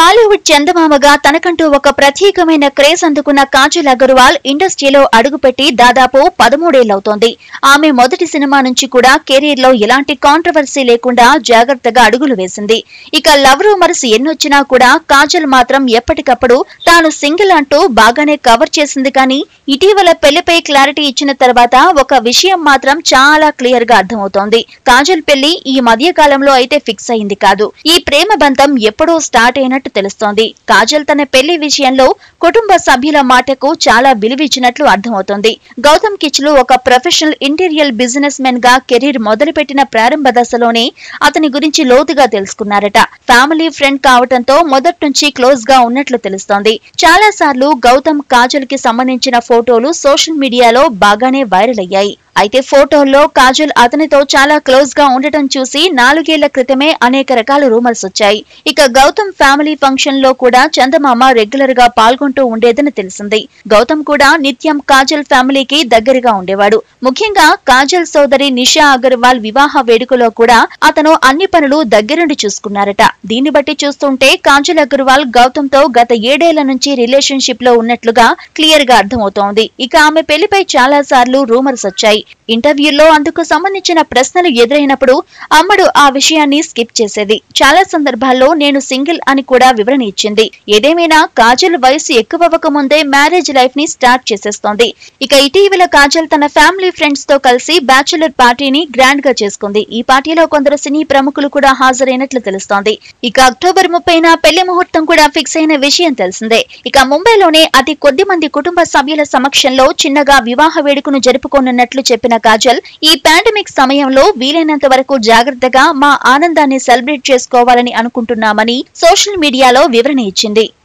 టాలీవుడ్ చందమామగా తనకంటూ ఒక ప్రత్యేకమైన క్రేజ్ అందుకున్న కాజల్ అగర్వాల్ ఇండస్ట్రీలో అడుగుపెట్టి దాదాపు పదమూడేళ్లవుతోంది ఆమె మొదటి సినిమా నుంచి కూడా కెరీర్ లో ఎలాంటి కాంట్రవర్సీ లేకుండా జాగ్రత్తగా అడుగులు వేసింది ఇక లవ్ రూమర్స్ ఎన్నొచ్చినా కూడా కాజల్ మాత్రం ఎప్పటికప్పుడు తాను సింగిల్ అంటూ బాగానే కవర్ చేసింది కానీ ఇటీవల పెళ్లిపై క్లారిటీ ఇచ్చిన తర్వాత ఒక విషయం మాత్రం చాలా క్లియర్ గా అర్థమవుతోంది కాజల్ పెళ్లి ఈ మధ్య కాలంలో అయితే ఫిక్స్ అయింది కాదు ఈ ప్రేమ బంధం ఎప్పుడో స్టార్ట్ అయినట్టు తెలుస్తోంది కాజల్ తన పెళ్లి విషయంలో కుటుంబ సభ్యుల మాటకు చాలా విలువిచ్చినట్లు అర్థమవుతోంది గౌతమ్ కిచ్లు ఒక ప్రొఫెషనల్ ఇంటీరియల్ బిజినెస్ మెన్ గా కెరీర్ మొదలుపెట్టిన ప్రారంభ దశలోనే అతని గురించి లోతుగా తెలుసుకున్నారట ఫ్యామిలీ ఫ్రెండ్ కావటంతో మొదటి నుంచి క్లోజ్ గా ఉన్నట్లు తెలుస్తోంది చాలా సార్లు గౌతమ్ కాజల్ కి సంబంధించిన ఫోటోలు సోషల్ మీడియాలో బాగానే వైరల్ అయ్యాయి అయితే ఫోటోల్లో కాజల్ అతనితో చాలా క్లోజ్ గా ఉండటం చూసి నాలుగేళ్ల క్రితమే అనేక రకాల రూమర్స్ వచ్చాయి ఇక గౌతమ్ ఫ్యామిలీ ఫంక్షన్ లో కూడా చందమామ రెగ్యులర్ గా పాల్గొంటూ ఉండేదని తెలిసింది గౌతమ్ కూడా నిత్యం కాజల్ ఫ్యామిలీకి దగ్గరగా ఉండేవాడు ముఖ్యంగా కాజల్ సోదరి నిషా అగర్వాల్ వివాహ వేడుకలో కూడా అతను అన్ని పనులు దగ్గరుండి చూసుకున్నారట దీన్ని బట్టి చూస్తుంటే కాజల్ అగర్వాల్ గౌతమ్ తో గత ఏడేళ్ల నుంచి రిలేషన్షిప్ లో ఉన్నట్లుగా క్లియర్ గా అర్థమవుతోంది ఇక ఆమె పెళ్లిపై చాలా సార్లు రూమర్స్ వచ్చాయి ఇంటర్వ్యూల్లో అందుకు సంబంధించిన ప్రశ్నలు ఎదురైనప్పుడు అమ్మడు ఆ విషయాన్ని స్కిప్ చేసేది చాలా సందర్భాల్లో నేను సింగిల్ అని కూడా వివరణ ఇచ్చింది ఏదేమైనా కాజల్ వయసు ఎక్కువవ్వక ముందే మ్యారేజ్ లైఫ్ ని స్టార్ట్ చేసేస్తోంది ఇక ఇటీవల కాజల్ తన ఫ్యామిలీ ఫ్రెండ్స్ తో కలిసి బ్యాచులర్ పార్టీని గ్రాండ్ గా చేసుకుంది ఈ పార్టీలో కొందరు సినీ ప్రముఖులు కూడా హాజరైనట్లు తెలుస్తోంది ఇక అక్టోబర్ ముప్పైన పెళ్లి ముహూర్తం కూడా ఫిక్స్ అయిన విషయం తెలిసిందే ఇక ముంబైలోనే అతి కొద్ది మంది కుటుంబ సభ్యుల సమక్షంలో చిన్నగా వివాహ వేడుకను జరుపుకోనున్నట్లు చెప్పిన కాజల్ ఈ పాండమిక్ సమయంలో వీలైనంత వరకు జాగ్రత్తగా మా ఆనందాన్ని సెలబ్రేట్ చేసుకోవాలని అనుకుంటున్నామని సోషల్ మీడియాలో వివరణ ఇచ్చింది